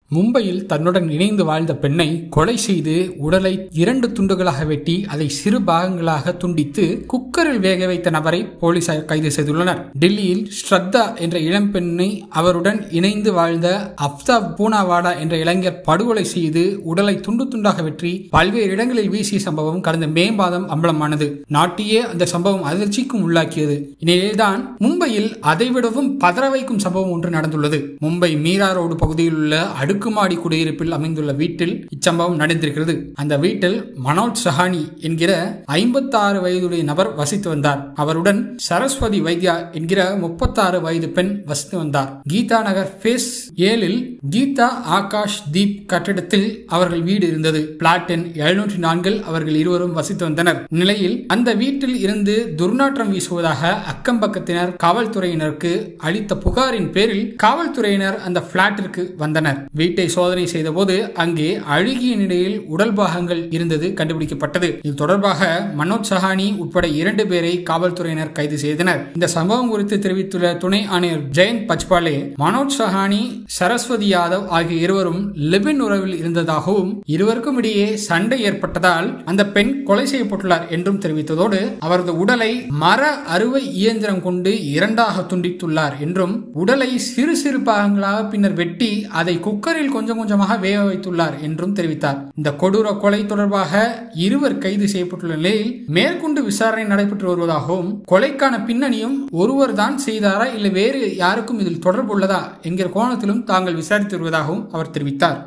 மும்பையில் தன்னுடன் இணைந்து வாழ்ந்த பெண்ணை கொலை செய்து உடலை இரண்டு துண்டுகளாக வெட்டி அதை சிறு பாகங்களாக துண்டித்து குக்கரில் வேக வைத்த நபரை போலீசார் கைது செய்துள்ளனர் டெல்லியில் ஸ்ரத்தா என்ற இளம் பெண்ணை அவருடன் இணைந்து வாழ்ந்த அப்தாப் பூனாவாடா என்ற இளைஞர் படுகொலை செய்து உடலை துண்டு துண்டாக வெற்றி பல்வேறு இடங்களில் வீசிய சம்பவம் கடந்த மே மாதம் அம்பலமானது நாட்டையே அந்த சம்பவம் அதிர்ச்சிக்கும் உள்ளாக்கியது இந்நிலையில்தான் மும்பையில் அதைவிடவும் பதற வைக்கும் சம்பவம் ஒன்று நடந்துள்ளது மும்பை மீரா ரோடு பகுதியில் உள்ள அடுக்குமாடி குடியிருப்பில் அமைந்துள்ள வீட்டில் இச்சம்பவம் நடந்திருக்கிறது அந்த வீட்டில் மனோஜ் சஹானி என்கிற ஐம்பத்தாறு வயதுடைய நபர் வசித்து வந்தார் அவருடன் சரஸ்வதி வைத்யா என்கிற முப்பத்தாறு வயது பெண் வசித்து வந்தார் கீதா நகர் ஃபேஸ் ஏழில் கீதா ஆகாஷ் தீப் கட்டிடத்தில் அவர்கள் வீடு இருந்தது பிளாட் எண் எழுநூற்றி நான்கில் அவர்கள் இருவரும் வசித்து வந்தனர் நிலையில் அந்த வீட்டில் இருந்து துர்நாற்றம் வீசுவதாக அக்கம் பக்கத்தினர் காவல்துறையினருக்கு அளித்த புகாரின் பேரில் காவல்துறையினர் அந்த பிளாட்டிற்கு வந்தனர் வீட்டை சோதனை செய்தபோது அங்கே அழுகிய நிலையில் உடல் பாகங்கள் இருந்தது கண்டுபிடிக்கப்பட்டது இது தொடர்பாக மனோஜ் சஹானி உட்பட இரண்டு பேரை காவல்துறையினர் கைது செய்தனர் இந்த சம்பவம் குறித்து தெரிவித்துள்ள துணை ஆணையர் ஜெயந்த் பச்பாலே மனோஜ் சஹானி சரஸ்வதி யாதவ் ஆகிய இருவரும் லிபின் உறவில் இருந்ததாகவும் இருவருக்கும் இடையே சண்டை ஏற்பட்டதால் அந்த பெண் கொலை செய்யப்பட்டுள்ளார் என்றும் தெரிவித்ததோடு அவரது உடலை மர அறுவை இயந்திரம் கொண்டு இரண்டாக துண்டித்துள்ளார் என்றும் உடலை சிறு சிறு பாகங்களாக பின்னர் வெட்டி அதை குக்கரில் கொஞ்சம் கொஞ்சமாக வேக வைத்துள்ளார் என்றும் தெரிவித்தார் இந்த கொடூர கொலை தொடர்பாக இருவர் கைது செய்யப்பட்டுள்ள நிலையில் மேற்கொண்டு விசாரணை நடைபெற்று வருவதாகவும் கொலைக்கான பின்னணியும் ஒருவர் தான் செய்தாரா இல்லை வேறு யாருக்கும் இதில் தொடர்பு உள்ளதா என்கிற கோணத்திலும் தாங்கள் விசாரித்து வருவதாகவும் அவர் தெரிவித்தார்